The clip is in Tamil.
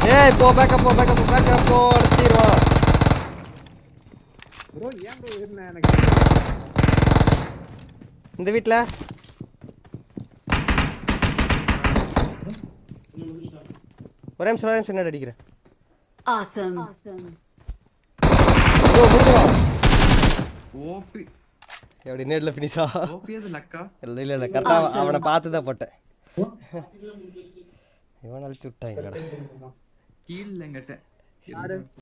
ஏய் போ பேக்கப் போ பேக்கப் போ பேக்கப் போ அடிச்சிருவான் ப்ரோ ஏன் ப்ரோ ஏறின எனக்கு இந்த வீட்ல ஒரே நிமிஷம் ஒரே நிமிஷம் என்ன அடிக்கிறேன் Awesome. ப்ரோ முடிஞ்சிடும் ஓபி எப்படி நேரில் ஃபினிஷா ஓபி அது லக்கா இல்லை இல்லை இல்லை கரெக்டாக அவனை பார்த்து தான் போட்டேன் இவன் அழிச்சு விட்டாங்க கீழ் எங்கிட்ட